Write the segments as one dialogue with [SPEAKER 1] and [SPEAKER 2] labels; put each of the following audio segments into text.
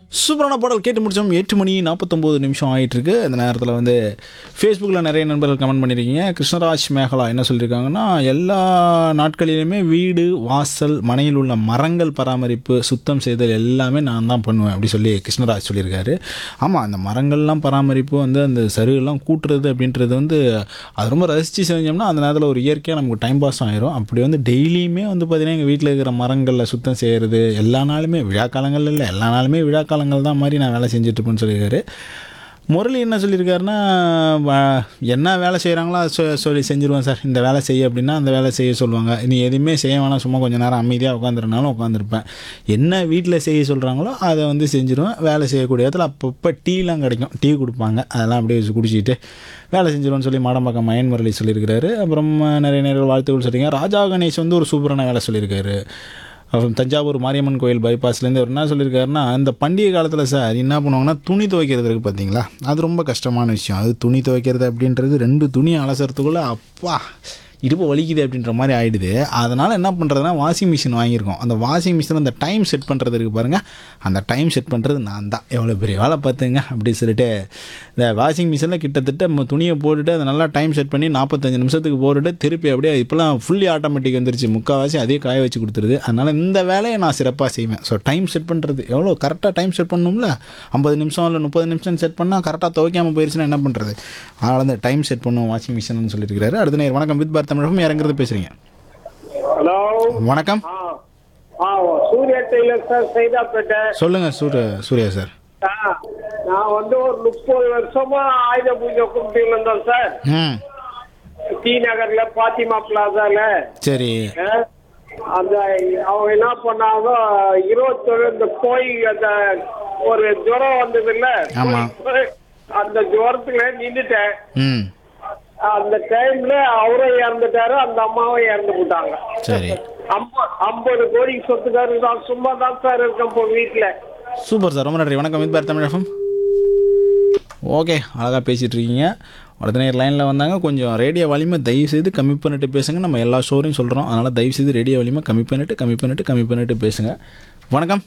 [SPEAKER 1] சூப்பரான பாடல் கேட்டு முடிச்சோம் எட்டு மணி நாற்பத்தொம்போது நிமிஷம் ஆயிட்டு இருக்கு இந்த நேரத்தில் வந்து ஃபேஸ்புக்கில் நிறைய நண்பர்கள் கமெண்ட் பண்ணியிருக்கீங்க கிருஷ்ணராஜ் மேகலா என்ன சொல்லியிருக்காங்கன்னா எல்லா நாட்களிலுமே வீடு வாசல் மனையில் உள்ள மரங்கள் பராமரிப்பு சுத்தம் செய்தல் எல்லாமே நான் தான் பண்ணுவேன் அப்படி சொல்லி கிருஷ்ணராஜ் சொல்லியிருக்காரு ஆமாம் அந்த மரங்கள்லாம் பராமரிப்பு வந்து அந்த சருகெல்லாம் கூட்டுறது அப்படின்றது வந்து அது ரொம்ப ரசித்து செஞ்சோம்னா அந்த நேரத்தில் ஒரு இயற்கையாக நமக்கு டைம் பாஸ் ஆயிரும் அப்படி வந்து டெய்லியுமே வந்து பார்த்திங்கன்னா எங்கள் வீட்டில் இருக்கிற மரங்களில் சுத்தம் செய்கிறது எல்லா நாளுமே விழா காலங்கள் இல்லை எல்லா நாளுமே விழா காலங்கள் தான் மாதிரி நான் வேலை செஞ்சுட்ருப்பேன்னு சொல்லியிருக்காரு முரளி என்ன சொல்லியிருக்காருன்னா வ- என்ன வேலை செய்கிறாங்களோ அதை சொ- சொல்லி செஞ்சுருவேன் சார் இந்த வேலை செய்ய அப்படின்னா அந்த வேலை செய்ய சொல்லுவாங்க நீ எதுவுமே செய்ய வேணாம் சும்மா கொஞ்சம் நேரம் அமைதியாக உட்காந்துருந்தாலும் உட்காந்துருப்பேன் என்ன வீட்டில் செய்ய சொல்கிறாங்களோ அதை வந்து செஞ்சுருவேன் வேலை செய்யக்கூடிய இடத்துல அப்பப்போ டீலாம் கிடைக்கும் டீ கொடுப்பாங்க அதெல்லாம் அப்படியே வச்சு குடிச்சிட்டு வேலை செஞ்சிருவேன்னு சொல்லி மாடம்பாக்கம் மயன் முரளி சொல்லியிருக்கிறாரு அப்புறம் நிறைய நேரம் வாழ்த்துக்கள் சொல்லியிருங்க ராஜா கணேஷ் வந்து ஒரு சூப்பரான வேலை சொல்லியிருக்காரு அப்புறம் தஞ்சாவூர் மாரியம்மன் கோயில் பைபாஸ்லேருந்து அவர் என்ன சொல்லியிருக்காருன்னா இந்த பண்டிகை காலத்தில் சார் என்ன பண்ணுவாங்கன்னா துணி துவைக்கிறது இருக்குது பார்த்தீங்களா அது ரொம்ப கஷ்டமான விஷயம் அது துணி துவைக்கிறது அப்படின்றது ரெண்டு துணி அலசறதுக்குள்ளே அப்பா இடுப்பு வலிக்குது அப்படின்ற மாதிரி ஆயிடுது அதனால் என்ன பண்ணுறதுனா வாஷிங் மிஷின் வாங்கியிருக்கோம் அந்த வாஷிங் மிஷின் அந்த டைம் செட் பண்ணுறது இருக்குது பாருங்கள் அந்த டைம் செட் பண்ணுறது நான் தான் எவ்வளோ பெரிய வேலை பார்த்துங்க அப்படி சொல்லிட்டு இந்த வாஷிங் மிஷினில் கிட்டத்தட்ட நம்ம துணியை போட்டுட்டு அதை நல்லா டைம் செட் பண்ணி நாற்பத்தஞ்சு நிமிஷத்துக்கு போட்டுட்டு திருப்பி அப்படியே இப்போலாம் ஃபுல்லி ஆட்டோமேட்டிக் வந்துருச்சு முக்கால்வாசி அதே காய வச்சு கொடுத்துருது அதனால் இந்த வேலையை நான் சிறப்பாக செய்வேன் ஸோ டைம் செட் பண்ணுறது எவ்வளோ கரெக்டாக டைம் செட் பண்ணணும்ல ஐம்பது நிமிஷம் இல்லை முப்பது நிமிஷம் செட் பண்ணால் கரெக்டாக துவைக்காமல் போயிருச்சுன்னா என்ன பண்ணுறது அதனால் அந்த டைம் செட் பண்ணுவோம் வாஷிங் மிஷின் சொல்லியிருக்காரு அடுத்த நேரம் வணக்கம் வித் பார் தமிழகம் இறங்குறது பேசுகிறீங்க
[SPEAKER 2] ஹலோ
[SPEAKER 1] வணக்கம்
[SPEAKER 2] ஆ ஆ சூர்யா டெய்லர் சார் சைதாப்பேட்டை
[SPEAKER 1] சொல்லுங்கள் சூரிய சூர்யா சார்
[SPEAKER 2] ஆ, நான் வந்து ஒரு முப்பது வருஷமா ஆயுத பூஜை கும்பிட்டு வந்தோம் சார்
[SPEAKER 1] ம்
[SPEAKER 2] டி நகர்ல பாத்திமா பிளாசால
[SPEAKER 1] சரி
[SPEAKER 2] ஆ, அந்த அவங்க என்ன பண்ணாங்க இருபத்தொரு இந்த போய் அந்த ஒரு ஜுரம் வந்தது இல்ல
[SPEAKER 1] ஆமா.
[SPEAKER 2] அந்த ஜுரத்துல நின்றுட்டேன்
[SPEAKER 1] ம்
[SPEAKER 2] அந்த டைம்ல அவரும் இறந்துட்டாரு அந்த அம்மாவும் இறந்து போட்டாங்க
[SPEAKER 1] சரி
[SPEAKER 2] ஐம்பது ஐம்பது கோடி சொத்துக்காரு தான் சும்மா தான் சார் இருக்கேன் இப்போ வீட்டுல
[SPEAKER 1] சூப்பர் சார் ரொம்ப நன்றி வணக்கம் வித் பார் தமிழகம் ஓகே அழகாக பேசிகிட்டு இருக்கீங்க அடுத்த நேரம் லைனில் வந்தாங்க கொஞ்சம் ரேடியோ வலிமை தயவு செய்து கம்மி பண்ணிட்டு பேசுங்க நம்ம எல்லா ஷோரையும் சொல்கிறோம் அதனால் தயவு செய்து ரேடியோ வலிமை கம்மி பண்ணிட்டு கம்மி பண்ணிட்டு கம்மி பண்ணிட்டு பேசுங்க வணக்கம்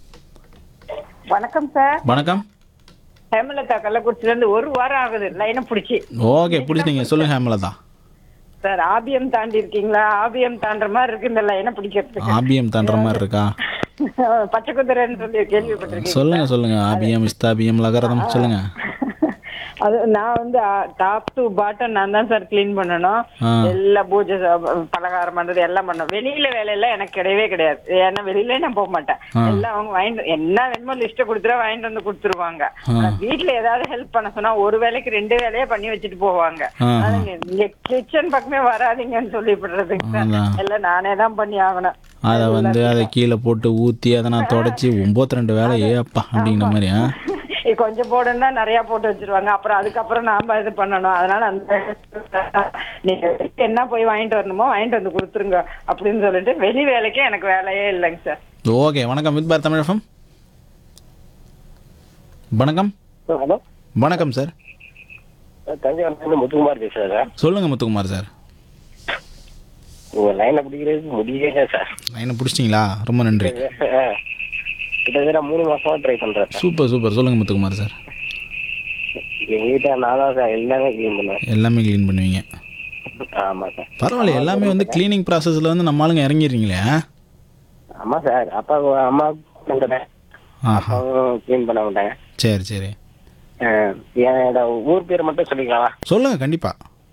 [SPEAKER 3] வணக்கம் சார்
[SPEAKER 1] வணக்கம்
[SPEAKER 3] ஹேமலதா கள்ளக்குறிச்சில இருந்து ஒரு வாரம் ஆகுது லைனை பிடிச்சி
[SPEAKER 1] ஓகே பிடிச்சிட்டீங்க சொல்லுங்க ஹேமலதா
[SPEAKER 3] சார் ஆபியம் தாண்டி இருக்கீங்களா ஆபியம் தாண்டுற மாதிரி இருக்கு இந்த லைனை பிடிக்கிறதுக்கு
[SPEAKER 1] ஆபிஎம் தாண்டுற மாதிரி இருக்கா
[SPEAKER 3] பச்சை குதிரைன்னு சொல்லி கேள்விப்பட்டிருக்கீங்க
[SPEAKER 1] சொல்லுங்க சொல்லுங்க ஆபிஎம் இஸ்தாபிஎம் லகரதம் சொல்லுங்க
[SPEAKER 3] அது நான் வந்து டாப் டு பாட்டம் நான் தான் சார் க்ளீன் பண்ணணும்
[SPEAKER 1] ஆ.
[SPEAKER 3] எல்லா பூஜை ச- பலகாரம் பண்றது எல்லாம் பண்ணணும் வெளியில வேலையெல்லாம் எனக்கு கிடையவே கிடையாது ஏன்னா வெளியில நான் போக மாட்டேன் எல்லாம் அவங்க வாங்கிட்டு என்ன வேணுமோ லிஸ்ட்டை கொடுத்துட்டா வாங்கிட்டு வந்து கொடுத்துருவாங்க ஆனா வீட்ல ஏதாவது ஹெல்ப் பண்ண சொன்னா ஒரு வேலைக்கு ரெண்டு வேலையே பண்ணி வச்சுட்டு போவாங்க
[SPEAKER 1] ஆ, ஆ.
[SPEAKER 3] ஆனா நீங்க- நீங்க கிச்சன் பக்கமே வராதீங்கன்னு சொல்லிவிடுறதுக்கு சார்.
[SPEAKER 1] அதான்.
[SPEAKER 3] எல்லாம் நானே தான் பண்ணி ஆகணும்
[SPEAKER 1] அதை வந்து அதை கீழே போட்டு ஊற்றி அதை நான் தொடச்சி ஒம்பத்தி ரெண்டு வேலை ஏ அப்பா அப்படிங்கிற மாதிரி ஆ
[SPEAKER 3] இது கொஞ்சம் போடுன்னா நிறைய போட்டு வச்சிருவாங்க அப்புறம் அதுக்கப்புறம் நாம இது பண்ணணும் அதனால அந்த நீங்க என்ன போய் வாங்கிட்டு வரணுமோ வாங்கிட்டு வந்து கொடுத்துருங்க அப்படின்னு சொல்லிட்டு வெளி வேலைக்கு எனக்கு வேலையே இல்லைங்க சார்
[SPEAKER 1] ஓகே வணக்கம் வித் பார் தமிழகம் வணக்கம்
[SPEAKER 4] ஹலோ
[SPEAKER 1] வணக்கம் சார்
[SPEAKER 4] தஞ்சாவூர்லேருந்து முத்துக்குமார் பேசுகிறேன் சார்
[SPEAKER 1] சொல்லுங்கள் முத்துக்குமார் சார்
[SPEAKER 4] உங்கள் லைனை பிடிக்கிறதுக்கு முடியல சார்
[SPEAKER 1] லைனை பிடிச்சிட்டிங்களா ரொம்ப நன்றி
[SPEAKER 4] ஆ. கிட்டத்தட்ட மூணு மாசமா ட்ரை பண்ணுறேன் சார்
[SPEAKER 1] சூப்பர் சூப்பர் சொல்லுங்கள் முத்துக்குமார் சார்
[SPEAKER 4] எங்கள் வீட்டை நான் தான் சார் எல்லாமே க்ளீன் பண்ணுவேன்
[SPEAKER 1] எல்லாமே க்ளீன் பண்ணுவீங்க
[SPEAKER 4] ஆமாம் சார்
[SPEAKER 1] பரவாயில்ல எல்லாமே வந்து க்ளீனிங் ப்ராசஸில் வந்து நம்ம ஆளுங்க இறங்கிடுறீங்களே
[SPEAKER 4] ஆமாம் சார் அப்பா அம்மா பண்ணுறேன்
[SPEAKER 1] ஆஹா
[SPEAKER 4] அப்பாவும் க்ளீன் பண்ண மாட்டாங்க
[SPEAKER 1] சரி சரி
[SPEAKER 4] ஆ, என்னோட ஊர் பேர் மட்டும் சொல்லிக்கலாமா
[SPEAKER 1] சொல்லுங்கள் கண்டிப்பாக